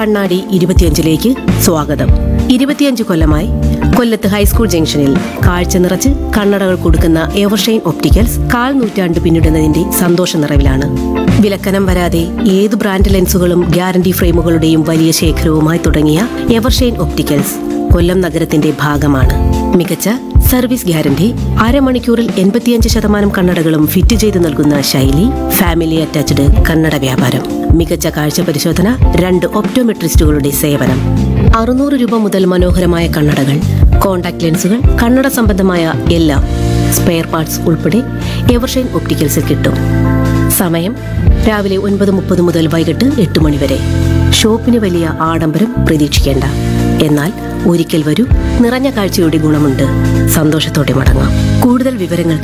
കണ്ണാടി ഇരുപത്തിയഞ്ചിലേക്ക് സ്വാഗതം ഇരുപത്തിയഞ്ച് കൊല്ലമായി കൊല്ലത്ത് ഹൈസ്കൂൾ ജംഗ്ഷനിൽ കാഴ്ച നിറച്ച് കണ്ണടകൾ കൊടുക്കുന്ന എവർഷൈൻ ഒപ്റ്റിക്കൽസ് കാൽ നൂറ്റാണ്ട് പിന്നിടുന്നതിന്റെ സന്തോഷ നിറവിലാണ് വിലക്കനം വരാതെ ഏത് ബ്രാൻഡ് ലെൻസുകളും ഗ്യാരണ്ടി ഫ്രെയിമുകളുടെയും വലിയ ശേഖരവുമായി തുടങ്ങിയ എവർഷൈൻ ഒപ്റ്റിക്കൽസ് കൊല്ലം നഗരത്തിന്റെ ഭാഗമാണ് മികച്ച സർവീസ് ഗ്യാരണ്ടി അരമണിക്കൂറിൽ എൺപത്തിയഞ്ച് ശതമാനം കണ്ണടകളും ഫിറ്റ് ചെയ്ത് നൽകുന്ന ശൈലി ഫാമിലി അറ്റാച്ച്ഡ് കണ്ണട വ്യാപാരം മികച്ച കാഴ്ച പരിശോധന രണ്ട് ഒപ്റ്റോമെട്രിസ്റ്റുകളുടെ സേവനം അറുന്നൂറ് രൂപ മുതൽ മനോഹരമായ കണ്ണടകൾ കോൺടാക്ട് ലെൻസുകൾ കണ്ണട സംബന്ധമായ എല്ലാം സ്പെയർ പാർട്സ് ഉൾപ്പെടെ എവർഷൈൻ ഒപ്റ്റിക്കൽസിൽ കിട്ടും സമയം രാവിലെ ഒൻപത് മുപ്പത് മുതൽ വൈകിട്ട് എട്ട് മണി വരെ ഷോപ്പിന് വലിയ ആഡംബരം പ്രതീക്ഷിക്കേണ്ട എന്നാൽ ഒരിക്കൽ വരൂ നിറഞ്ഞ കാഴ്ചയുടെ ഗുണമുണ്ട് സന്തോഷത്തോടെ മടങ്ങാം കൂടുതൽ വിവരങ്ങൾക്ക്